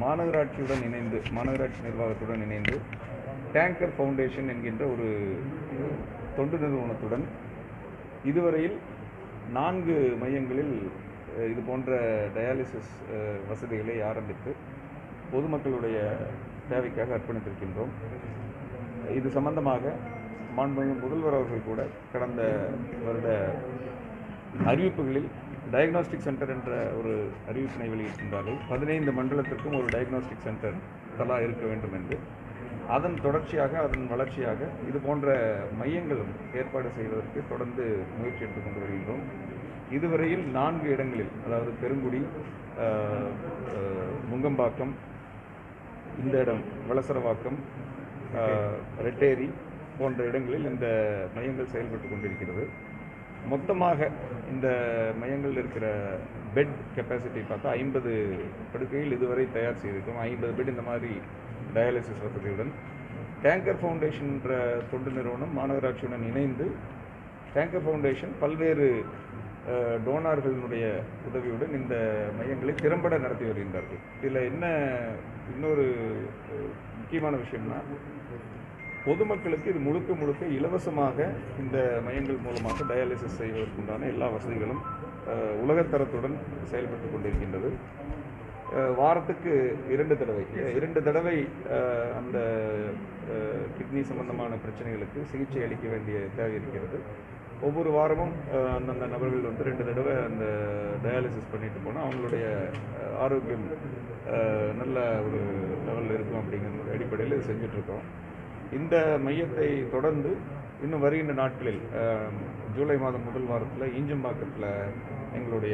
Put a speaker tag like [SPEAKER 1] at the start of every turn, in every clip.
[SPEAKER 1] மாநகராட்சியுடன் இணைந்து மாநகராட்சி நிர்வாகத்துடன் இணைந்து டேங்கர் ஃபவுண்டேஷன் என்கின்ற ஒரு தொண்டு நிறுவனத்துடன் இதுவரையில் நான்கு மையங்களில் அஹ், இது போன்ற டயாலிசிஸ் அஹ், வசதிகளை ஆரம்பித்து பொதுமக்களுடைய தேவைக்காக அர்ப்பணித்திருக்கின்றோம் இது சம்பந்தமாக மாண்புமிகு முதல்வர் அவர்கள் கூட கடந்த வருட அறிவிப்புகளில் டயக்னாஸ்டிக் சென்டர் என்ற ஒரு அறிவிப்பினை வெளியிட்டிருந்தார்கள் பதினைந்து மண்டலத்திற்கும் ஒரு டயக்னாஸ்டிக் சென்டர் தலா இருக்க வேண்டும் என்று அதன் தொடர்ச்சியாக அதன் வளர்ச்சியாக இது போன்ற மையங்களும் ஏற்பாடு செய்வதற்கு தொடர்ந்து முயற்சி எடுத்துக்கொண்டு வருகின்றோம் இதுவரையில் நான்கு இடங்களில் அதாவது பெருங்குடி அஹ், அஹ், நுங்கம்பாக்கம் இந்த இடம் வளசரவாக்கம் அஹ், ரெட்டேரி போன்ற இடங்களில் இந்த மையங்கள் செயல்பட்டு கொண்டிருக்கிறது மொத்தமாக இந்த மையங்களில் இருக்கிற பெட் கெப்பாசிட்டி பார்த்தா ஐம்பது படுக்கைகள் இதுவரை தயார் செய்திருக்கோம் ஐம்பது பெட் இந்த மாதிரி டயாலிசிஸ் வசதியுடன் டேங்கர் ஃபவுண்டேஷன் என்ற தொண்டு நிறுவனம் மாநகராட்சியுடன் இணைந்து டேங்கர் ஃபவுண்டேஷன் பல்வேறு அஹ், டோனார்களினுடைய உதவியுடன் இந்த மையங்களை திறம்பட நடத்தி வருகின்றார்கள் இதில் என்ன இன்னொரு அஹ், முக்கியமான விஷயம்னா பொதுமக்களுக்கு இது முழுக்க முழுக்க இலவசமாக இந்த மையங்கள் மூலமாக டயாலிசிஸ் செய்வதற்குண்டான எல்லா வசதிகளும் அஹ், உலகத்தரத்துடன் செயல்பட்டு கொண்டிருக்கின்றது அஹ், வாரத்துக்கு இரண்டு தடவை அஹ், இரண்டு தடவை அஹ், அந்த கிட்னி சம்பந்தமான பிரச்சனைகளுக்கு சிகிச்சை அளிக்க வேண்டிய தேவை இருக்கிறது ஒவ்வொரு வாரமும் அஹ், அந்தந்த நபர்கள் வந்து ரெண்டு தடவை அந்த டயாலிசிஸ் பண்ணிட்டு போனால் அவங்களுடைய அஹ், ஆரோக்கியம் அஹ், நல்ல ஒரு லெவலில் இருக்கும் அப்படிங்கிற ஒரு அடிப்படையில் இது செஞ்சுட்ருக்கோம் இந்த மையத்தை தொடர்ந்து இன்னும் வருகின்ற நாட்களில் அஹ், ஜூலை மாதம் முதல் வாரத்தில் ஈஞ்சம்பாக்கத்தில் எங்களுடைய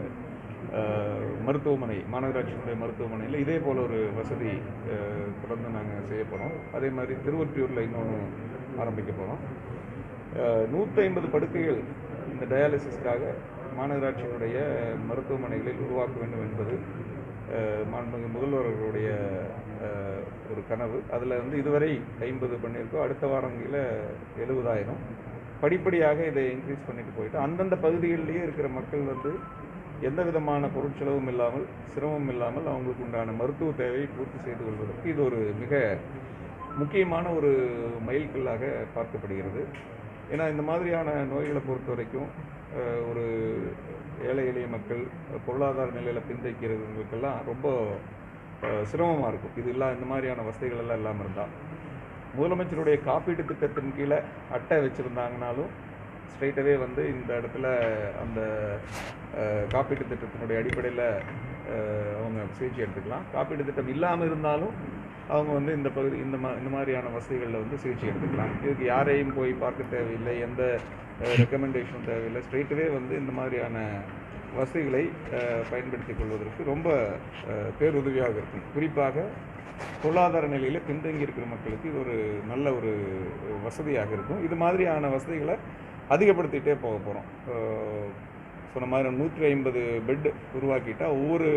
[SPEAKER 1] அஹ், மருத்துவமனை மாநகராட்சியினுடைய மருத்துவமனையில் இதே போல் ஒரு வசதி அஹ், தொடர்ந்து நாங்கள் செய்ய போகிறோம் அதே மாதிரி திருவொற்றியூரில் இன்னொன்று ஆரம்பிக்க போகிறோம் நூற்றி ஐம்பது படுக்கைகள் இந்த டயாலிசிஸ்க்காக மாநகராட்சியினுடைய மருத்துவமனைகளில் உருவாக்க வேண்டும் என்பது அஹ், மாண்புமிகு முதல்வர் அவர்களுடைய அஹ், ஒரு கனவு அதில் வந்து இதுவரை ஐம்பது பண்ணியிருக்கோம் அடுத்த வாரங்களில் எழுபதாயிரம் படிப்படியாக இதை இன்க்ரீஸ் பண்ணிட்டு போயிட்டு அந்தந்த பகுதிகளிலேயே இருக்கிற மக்கள் வந்து எந்த விதமான பொருட்செலவும் இல்லாமல் சிரமம் இல்லாமல் அவங்களுக்கு உண்டான மருத்துவ தேவையை பூர்த்தி செய்து கொள்வதற்கு இது ஒரு மிக முக்கியமான ஒரு மைல்கல்லாக பார்க்கப்படுகிறது ஏன்னா இந்த மாதிரியான நோய்களை பொறுத்த வரைக்கும் அஹ், ஒரு ஏழை எளிய மக்கள் பொருளாதார நிலையில் பின்தக்கிறவங்களுக்கெல்லாம் ரொம்ப சிரமமாக இருக்கும் இது இல்லா இந்த மாதிரியான வசதிகள் எல்லாம் இல்லாமல் இருந்தால் முதலமைச்சருடைய காப்பீட்டு திட்டத்தின் கீழே அட்டை வச்சுருந்தாங்கனாலும் ஸ்ட்ரைட்டாகவே வந்து இந்த இடத்துல அந்த அஹ், காப்பீட்டு திட்டத்தினுடைய அடிப்படையில் அவங்க சிகிச்சை எடுத்துக்கலாம் காப்பீட்டு திட்டம் இல்லாமல் இருந்தாலும் அவங்க வந்து இந்த பகுதி இந்த மா இந்த மாதிரியான வசதிகளில் வந்து சிகிச்சை எடுத்துக்கலாம் இதுக்கு யாரையும் போய் பார்க்க தேவையில்லை எந்த ரெக்கமெண்டேஷனும் தேவையில்லை ஸ்ட்ரைட்டாகவே வந்து இந்த மாதிரியான வசதிகளை அஹ், பயன்படுத்திக் கொள்வதற்கு ரொம்ப அஹ், பேருதவியாக இருக்கும் குறிப்பாக பொருளாதார நிலையில் பின்தங்கி இருக்கிற மக்களுக்கு இது ஒரு நல்ல ஒரு வசதியாக இருக்கும் இது மாதிரியான வசதிகளை அதிகப்படுத்திகிட்டே போக போகிறோம் சொன்ன மாதிரி நூற்றி ஐம்பது பெட் உருவாக்கிட்டா ஒவ்வொரு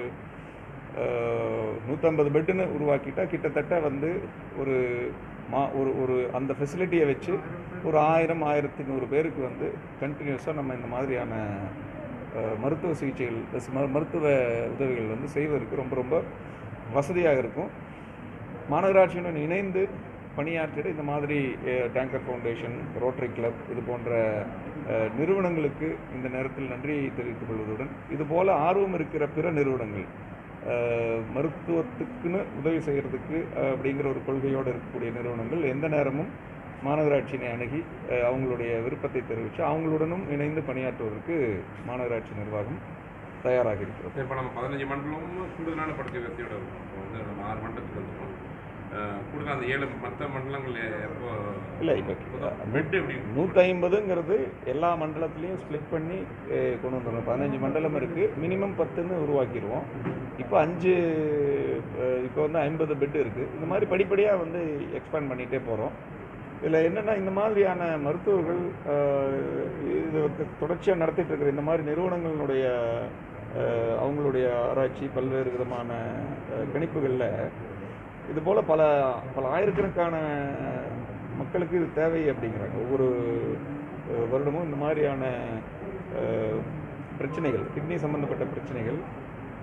[SPEAKER 1] நூற்றம்பது பெட்டுன்னு உருவாக்கிட்டா கிட்டத்தட்ட வந்து ஒரு மா ஒரு ஒரு அந்த ஃபெசிலிட்டியை வச்சு ஒரு ஆயிரம் ஆயிரத்தி நூறு பேருக்கு வந்து கண்டினியூஸாக நம்ம இந்த மாதிரியான அஹ், மருத்துவ சிகிச்சைகள் plus மரு- மருத்துவ உதவிகள் வந்து செய்வதற்கு ரொம்ப ரொம்ப வசதியாக இருக்கும் மாநகராட்சியுடன் இணைந்து பணியாற்றிட இந்த மாதிரி அஹ், டேங்கர் ஃபவுண்டேஷன் ரோட்டரி கிளப் இது போன்ற அஹ், நிறுவனங்களுக்கு இந்த நேரத்தில் நன்றி தெரிவித்துக் கொள்வதுடன் இதுபோல ஆர்வம் இருக்கிற பிற நிறுவனங்கள் அஹ், மருத்துவத்துக்குன்னு உதவி செய்கிறதுக்கு அஹ், அப்படிங்கிற ஒரு கொள்கையோடு இருக்கக்கூடிய நிறுவனங்கள் எந்த நேரமும் மாநகராட்சியினை அணுகி அஹ், அவங்களுடைய விருப்பத்தை தெரிவித்து அவங்களுடனும் இணைந்து பணியாற்றுவதற்கு மாநகராட்சி நிர்வாகம் தயாராக இருக்கிறது
[SPEAKER 2] இப்போ நம்ம பதினஞ்சு மண்டலமும் கூடுதலான படுக்கை வசதியோட இருக்கும் இப்போ வந்து நம்ம ஆறு மண்டலத்துக்கு வந்துட்டோம் அஹ் கூடுதல் அந்த ஏழு மற்ற மண்டலங்கள் எப்போ
[SPEAKER 1] இல்லை இப்போ
[SPEAKER 2] பெட் எப்படி
[SPEAKER 1] நூற்றி ஐம்பதுங்கிறது எல்லா மண்டலத்துலேயும் ஸ்ப்ளிட் பண்ணி அஹ், கொண்டு வந்துடும் பதினஞ்சு மண்டலம் இருக்குது மினிமம் பத்துன்னு உருவாக்கிடுவோம் இப்போ அஞ்சு அஹ், இப்போ வந்து ஐம்பது பெட் இருக்குது இந்த மாதிரி படிப்படியாக வந்து எக்ஸ்பேண்ட் பண்ணிகிட்டே போகிறோம் இதில் என்னென்னா இந்த மாதிரியான மருத்துவர்கள் அஹ், இது வந்து தொடர்ச்சியாக நடத்திட்டு இருக்கிற இந்த மாதிரி நிறுவனங்களுடைய அஹ், அவங்களுடைய ஆராய்ச்சி பல்வேறு விதமான அஹ், கணிப்புகளில் இது போல் பல பல ஆயிரக்கணக்கான மக்களுக்கு இது தேவை அப்படிங்கிறாங்க ஒவ்வொரு அஹ், வருடமும் இந்த மாதிரியான அஹ், பிரச்சனைகள் கிட்னி சம்பந்தப்பட்ட பிரச்சனைகள்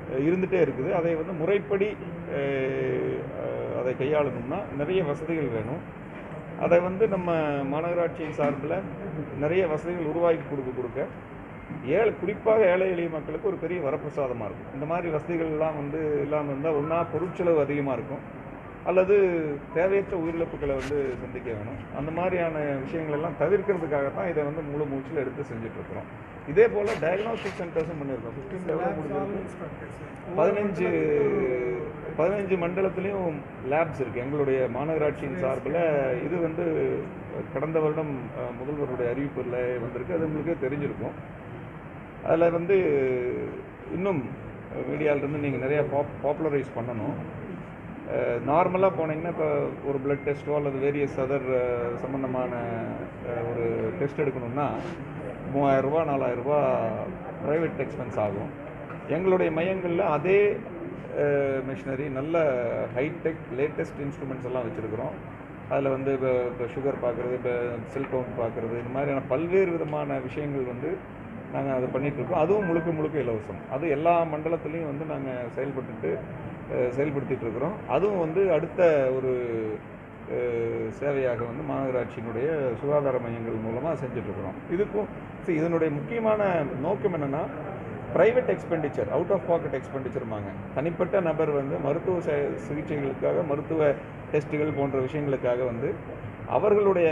[SPEAKER 1] அஹ், இருந்துகிட்டே இருக்குது அதை வந்து முறைப்படி அஹ், அஹ், அதை கையாளணும்னா நிறைய வசதிகள் வேணும் அதை வந்து நம்ம மாநகராட்சியின் சார்பில் நிறைய வசதிகள் உருவாக்கி கொடுக்க கொடுக்க ஏழை குறிப்பாக ஏழை எளிய மக்களுக்கு ஒரு பெரிய வரப்பிரசாதமாக இருக்கும் இந்த மாதிரி வசதிகள்லாம் வந்து இல்லாமல் இருந்தால் ஒன்றா பொருட்செலவு அதிகமாக இருக்கும் அல்லது தேவையற்ற உயிரிழப்புகளை வந்து சந்திக்க வேணும் அந்த மாதிரியான விஷயங்கள் எல்லாம் தவிர்க்கிறதுக்காக தான் இதை வந்து முழு மூச்சில் எடுத்து செஞ்சுட்டு இருக்கிறோம் இதே போல் டயக்னோஸ்டிக் சென்டர்ஸும் பண்ணியிருக்கோம் ஃபிஃப்டீன் எவ்வளோ முடிஞ்சிருக்கு பதினஞ்சு பதினஞ்சு மண்டலத்திலையும் லேப்ஸ் இருக்குது எங்களுடைய மாநகராட்சியின் சார்பில் இது வந்து கடந்த வருடம் அஹ், முதல்வருடைய அறிவிப்பில் வந்திருக்கு அது உங்களுக்கே தெரிஞ்சிருக்கும் அதில் வந்து இன்னும் மீடியாவிலேருந்து நீங்கள் நிறையா பாப் பாப்புலரைஸ் பண்ணணும் நார்மலாக போனீங்கன்னா இப்போ ஒரு பிளட் டெஸ்ட்டோ அல்லது வேரியஸ் அதர் சம்மந்தமான அஹ், ஒரு டெஸ்ட் எடுக்கணும்னா மூவாயிரரூபா நாலாயிரரூபா ப்ரைவேட் எக்ஸ்பென்ஸ் ஆகும் எங்களுடைய மையங்களில் அதே மிஷினரி நல்ல ஹைடெக் லேட்டஸ்ட் இன்ஸ்ட்ருமெண்ட்ஸ் எல்லாம் வச்சுருக்கிறோம் அதில் வந்து இப்போ இப்போ சுகர் பார்க்குறது இப்போ செல் கவுண்ட் பார்க்குறது இந்த மாதிரியான பல்வேறு விதமான விஷயங்கள் வந்து நாங்கள் அதை பண்ணிட்டு இருக்கோம் அதுவும் முழுக்க முழுக்க இலவசம் அது எல்லா மண்டலத்துலேயும் வந்து நாங்கள் செயல்பட்டுட்டு அஹ், செயல்படுத்திட்டு இருக்கிறோம் அதுவும் வந்து அடுத்த ஒரு அஹ், சேவையாக வந்து மாநகராட்சியினுடைய சுகாதார மையங்கள் மூலமாக செஞ்சுட்ருக்குறோம் இதுக்கும் see, இதனுடைய முக்கியமான நோக்கம் என்னென்னா private expenditure out of pocket எக்ஸ்பெண்டிச்சர்மாங்க தனிப்பட்ட நபர் வந்து மருத்துவ ச- சிகிச்சைகளுக்காக மருத்துவ டெஸ்ட்டுகள் போன்ற விஷயங்களுக்காக வந்து அவர்களுடைய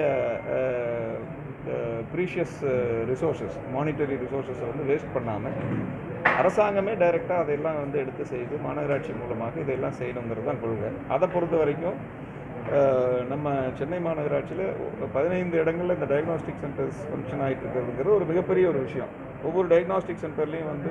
[SPEAKER 1] ப்ரீஷியஸ் ரிசோர்ஸஸ் மானிட்டரி ரிசோர்ஸஸை வந்து வேஸ்ட் பண்ணாமல் அரசாங்கமே டைரெக்டாக அதையெல்லாம் வந்து எடுத்து செய்து மாநகராட்சி மூலமாக இதெல்லாம் செய்யணுங்கிறது தான் கொள்கை அதை பொறுத்த வரைக்கும் அஹ், நம்ம சென்னை மாநகராட்சியில் பதினைந்து இடங்களில் இந்த டயக்னாஸ்டிக் சென்டர்ஸ் ஃபங்க்ஷன் ஆகிட்டு இருக்கிறதுங்கிறது ஒரு மிகப்பெரிய ஒரு விஷயம் ஒவ்வொரு டயக்னாஸ்டிக் சென்டர்லேயும் வந்து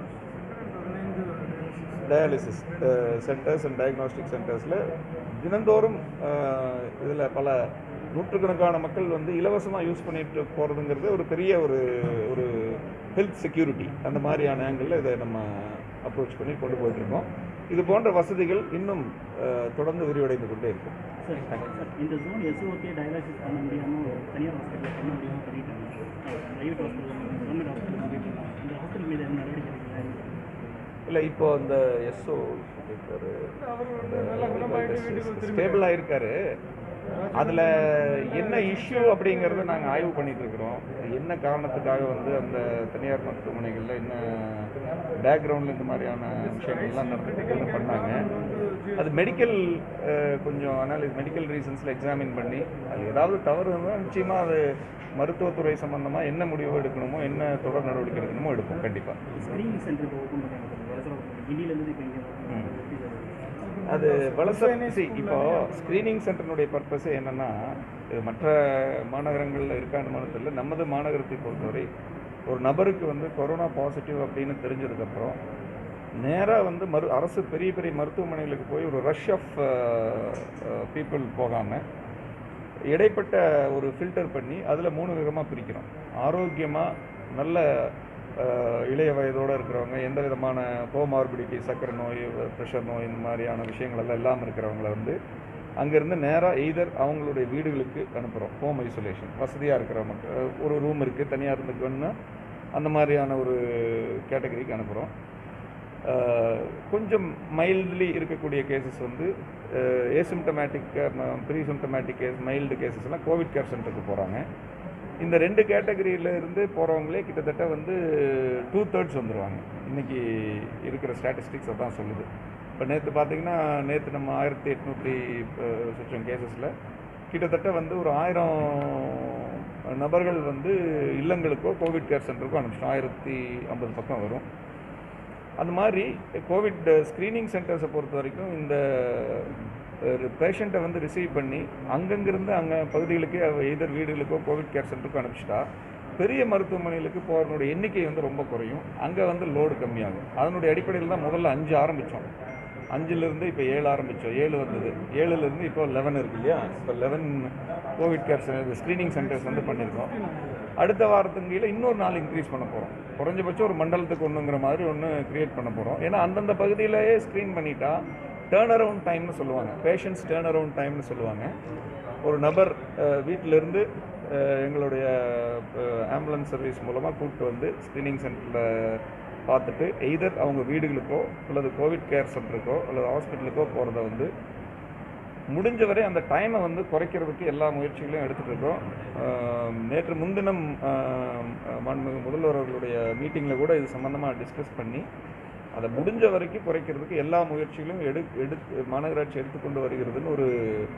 [SPEAKER 1] டயாலிசிஸ் சென்டர்ஸ் அண்ட் டயக்னாஸ்டிக் சென்டர்ஸில் தினந்தோறும் இதில் பல நூற்றுக்கணக்கான மக்கள் வந்து இலவசமாக யூஸ் பண்ணிட்டு போகிறதுங்கிறது ஒரு பெரிய ஒரு ஒரு ஹெல்த் செக்யூரிட்டி அந்த மாதிரியான ஆங்கிளில் இதை நம்ம அப்ரோச் பண்ணி கொண்டு போயிட்டுருக்கோம் இது போன்ற வசதிகள் இன்னும் அஹ், தொடர்ந்து விரிவடைந்து கொண்டே இருக்கும்
[SPEAKER 3] சார் சார் இந்த ஜோன் எஸ்ஓகே டயாலிசிஸ் பண்ண முடியாமல் ஒரு தனியார் ஹாஸ்பிட்டலில் பண்ண முடியாமல் பண்ணிட்டாங்க ப்ரைவேட் ஹாஸ்பிட்டல் கவர்மெண்ட் ஹாஸ்பிட்டல் பண்ணிட்டு இருக்காங்க இந்த ஹாஸ்பிட்டல் மீது என்ன நடவடிக்கை எடுக்கிறீங்க
[SPEAKER 1] இல்லை இப்போ அந்த எஸ்ஓ ஸ்டேபிள் ஆயிருக்காரு அதில் என்ன இஷ்யூ அப்படிங்கிறத நாங்கள் ஆய்வு பண்ணிட்டு இருக்கிறோம் என்ன காரணத்துக்காக வந்து அந்த தனியார் மருத்துவமனைகளில் என்ன பேக்ரவுண்டில் இந்த மாதிரியான விஷயங்கள்லாம் நடந்துட்டு பண்ணாங்க அது மெடிக்கல் கொஞ்சம் அனாலிஸ் மெடிக்கல் ரீசன்ஸில் எக்ஸாமின் பண்ணி அது ஏதாவது தவறு இருந்தால் நிச்சயமாக அது மருத்துவத்துறை சம்மந்தமாக என்ன முடிவு எடுக்கணுமோ என்ன தொடர் நடவடிக்கை எடுக்கணுமோ எடுப்போம் கண்டிப்பாக
[SPEAKER 3] ஸ்க்ரீனிங் சென்டர் இப்போ ஓப்பன் பண்ணுறாங்க கிண்டிலேருந்து இப்போ இங்கே
[SPEAKER 1] அது வலச see, இப்போ ஸ்க்ரீனிங் சென்டர்னுடைய பர்பஸே என்னன்னா இது மற்ற மாநகரங்களில் இருக்கான்னு தெரியல நமது மாநகரத்தை பொறுத்தவரை ஒரு நபருக்கு வந்து கொரோனா பாசிட்டிவ் அப்படின்னு தெரிஞ்சதுக்கப்புறம் நேராக வந்து மரு அரசு பெரிய பெரிய மருத்துவமனைகளுக்கு போய் ஒரு ரஷ் ஆஃப் பீப்புள் போகாமல் இடைப்பட்ட ஒரு ஃபில்டர் பண்ணி அதில் மூணு விதமாக பிரிக்கிறோம் ஆரோக்கியமாக நல்ல அஹ், இளைய வயதோடு இருக்கிறவங்க எந்த விதமான கோமார்பிடிட்டி சர்க்கரை நோய் ப்ரெஷர் நோய் இந்த மாதிரியான விஷயங்கள் எல்லாம் இல்லாமல் இருக்கிறவங்கள வந்து அங்கேருந்து நேராக எய்தர் அவங்களுடைய வீடுகளுக்கு அனுப்புகிறோம் ஹோம் ஐசோலேஷன் வசதியாக இருக்கிறவங்க அஹ், ஒரு ரூம் இருக்குது தனியாக இருந்துக்கணும்னா அந்த மாதிரியான ஒரு கேட்டகரிக்கு அனுப்புகிறோம் அஹ், கொஞ்சம் மைல்ட்லி இருக்கக்கூடிய கேசஸ் வந்து asymptomatic pre symptomatic case mild cases எல்லாம் கோவிட் கேர் சென்டருக்கு போகிறாங்க இந்த ரெண்டு கேட்டகரியில இருந்து போகிறவங்களே கிட்டத்தட்ட வந்து டூ தேர்ட்ஸ் வந்துடுவாங்க இன்னைக்கு இருக்கிற ஸ்டாட்டிஸ்டிக்ஸ் அதான் சொல்லுது இப்போ நேற்று பார்த்தீங்கன்னா நேற்று நம்ம ஆயிரத்தி எட்நூற்றி சொச்சம் கேசஸில் கிட்டத்தட்ட வந்து ஒரு ஆயிரம் நபர்கள் வந்து இல்லங்களுக்கோ கோவிட் கேர் சென்டருக்கோ அனுப்பிச்சிட்டோம் ஆயிரத்தி ஐம்பது பக்கம் வரும் அந்த மாதிரி கோவிட் ஸ்க்ரீனிங் சென்டர்ஸை பொறுத்த வரைக்கும் இந்த பேஷண்ட்டை வந்து ரிசீவ் பண்ணி அங்கங்கிருந்து அங்கே பகுதிகளுக்கு எதிர் வீடுகளுக்கோ கோவிட் கேர் சென்டருக்கோ அனுப்பிச்சிட்டா பெரிய மருத்துவமனைகளுக்கு போகிறனுடைய எண்ணிக்கை வந்து ரொம்ப குறையும் அங்கே வந்து லோடு கம்மியாகும் அதனுடைய அடிப்படையில் தான் முதல்ல அஞ்சு ஆரம்பித்தோம் அஞ்சுலேருந்து இப்போ ஏழு ஆரம்பித்தோம் ஏழு வந்தது ஏழுலேருந்து இப்போ லெவன் இருக்கு இல்லையா இப்போ eleven covid care screening centres வந்து பண்ணியிருக்கோம் அடுத்த வாரத்துக்கு கீழே இன்னொரு நாள் இன்க்ரீஸ் பண்ண போகிறோம் குறைஞ்சபட்சம் ஒரு மண்டலத்துக்கு ஒன்றுங்கிற மாதிரி ஒன்று கிரியேட் பண்ண போகிறோம் ஏன்னா அந்தந்த பகுதியிலேயே ஸ்க்ரீன் பண்ணிட்டா டேர்ன் அரவுண்ட் டைம்னு சொல்லுவாங்க பேஷண்ட்ஸ் டேர்ன் அரவுண்ட் டைம்னு சொல்லுவாங்க ஒரு நபர் அஹ், வீட்டிலிருந்து அஹ், எங்களுடைய ஆம்புலன்ஸ் சர்வீஸ் மூலமாக கூப்பிட்டு வந்து ஸ்க்ரீனிங் சென்டரில் பார்த்துட்டு எய்தர் அவங்க வீடுகளுக்கோ அல்லது கோவிட் கேர் சென்டருக்கோ அல்லது ஹாஸ்பிட்டலுக்கோ போகிறத வந்து முடிஞ்ச வரை அந்த டைமை வந்து குறைக்கிறதுக்கு எல்லா முயற்சிகளையும் எடுத்துகிட்டு இருக்கோம் ஆஹ் நேற்று முன்தினம் ஆஹ் மாண்புமிகு முதல்வர் அவர்களுடைய மீட்டிங்கில் கூட இது சம்மந்தமாக டிஸ்கஸ் பண்ணி அதை முடிஞ்ச வரைக்கும் குறைக்கிறதுக்கு எல்லா முயற்சிகளையும் எடு எடுத்து மாநகராட்சி எடுத்துக்கொண்டு வருகிறதுன்னு ஒரு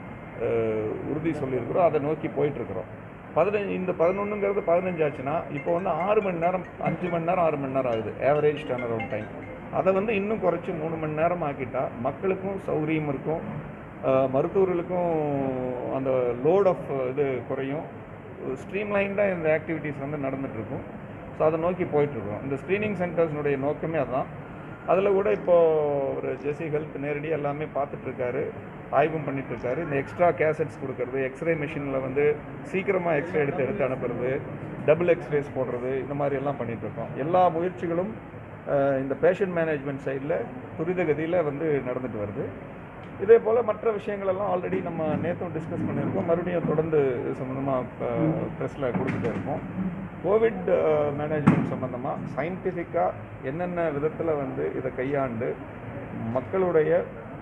[SPEAKER 1] ஆஹ் உறுதி சொல்லியிருக்கிறோம் அதை நோக்கி போயிட்டுருக்குறோம் பதினஞ்சு இந்த பதினொன்றுங்கிறது பதினஞ்சு ஆச்சுன்னா இப்போ வந்து ஆறு மணி நேரம் அஞ்சு மணி நேரம் ஆறு மணி நேரம் ஆகுது ஆவரேஜ் டர்ன் அரவுண்ட் டைம் அதை வந்து இன்னும் குறைச்சி மூணு மணி நேரம் ஆக்கிட்டா மக்களுக்கும் சௌகரியம் இருக்கும் ஆஹ் மருத்துவர்களுக்கும் அந்த லோட் ஆஃப் இது குறையும் ஸ்ட்ரீம்லைன்டாக இந்த ஆக்டிவிட்டீஸ் வந்து நடந்துகிட்ருக்கும் ஸோ அதை நோக்கி போயிட்டுருக்கோம் இந்த ஸ்க்ரீனிங் சென்டர்ஸ்னுடைய நோக்கமே அதுதான் அதில் கூட இப்போது ஒரு ஜெசி ஹெல்த் நேரடியாக எல்லாமே பார்த்துட்ருக்காரு ஆய்வும் பண்ணிகிட்ருக்காரு இந்த எக்ஸ்ட்ரா கேசட்ஸ் கொடுக்கறது எக்ஸ்ரே மிஷினில் வந்து சீக்கிரமாக எக்ஸ்ரே எடுத்து எடுத்து அனுப்புறது டபுள் எக்ஸ்ரேஸ் போடுறது இந்த மாதிரி எல்லாம் பண்ணிகிட்ருக்கோம் எல்லா முயற்சிகளும் ஆஹ் இந்த பேஷண்ட் மேனேஜ்மெண்ட் சைடில் துரிதகதியில் வந்து நடந்துட்டு வருது இதே போல் மற்ற விஷயங்கள் எல்லாம் ஆல்ரெடி நம்ம நேற்றும் டிஸ்கஸ் பண்ணியிருக்கோம் மறுபடியும் தொடர்ந்து இது சம்மந்தமாக ப்ரெஸ்ஸில் கொடுத்துட்டே இருக்கோம் கோவிட் மேனேஜ்மெண்ட் சம்மந்தமாக சயின்டிஃபிக்காக என்னென்ன விதத்தில் வந்து இதை கையாண்டு மக்களுடைய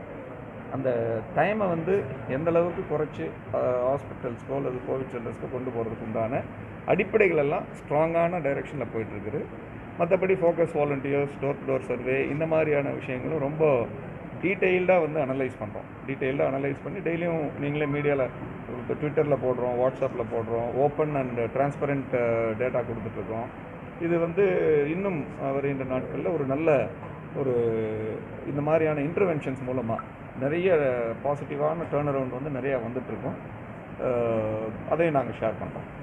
[SPEAKER 1] அந்த டைமை வந்து எந்த அளவுக்கு குறைச்சி ஹாஸ்பிட்டல்ஸ்க்கோ அல்லது கோவிட் சென்டர்ஸ்க்கோ கொண்டு போகிறதுக்கு உண்டான அடிப்படைகள் எல்லாம் ஸ்ட்ராங்கான டைரெக்ஷனில் போயிட்டுருக்குது மற்றபடி focus volunteers door to door survey இந்த மாதிரியான விஷயங்களும் ரொம்ப டீட்டெயில்டாக வந்து அனலைஸ் பண்ணுறோம் டீட்டெயில்டாக அனலைஸ் பண்ணி டெய்லியும் நீங்களே மீடியாவில் இப்போ ட்விட்டரில் போடுறோம் வாட்ஸ்அப்பில் போடுறோம் ஓப்பன் அண்ட் டிரான்ஸ்பரண்ட் டேட்டா கொடுத்துட்ருக்கோம் இது வந்து இன்னும் வருகின்ற நாட்களில் ஒரு நல்ல ஒரு இந்த மாதிரியான இன்டர்வென்ஷன்ஸ் மூலமாக நிறைய பாசிட்டிவான டேர்ன் அரவுண்ட் வந்து நிறையா வந்துட்டுருக்கோம் அதையும் நாங்கள் ஷேர் பண்ணுறோம்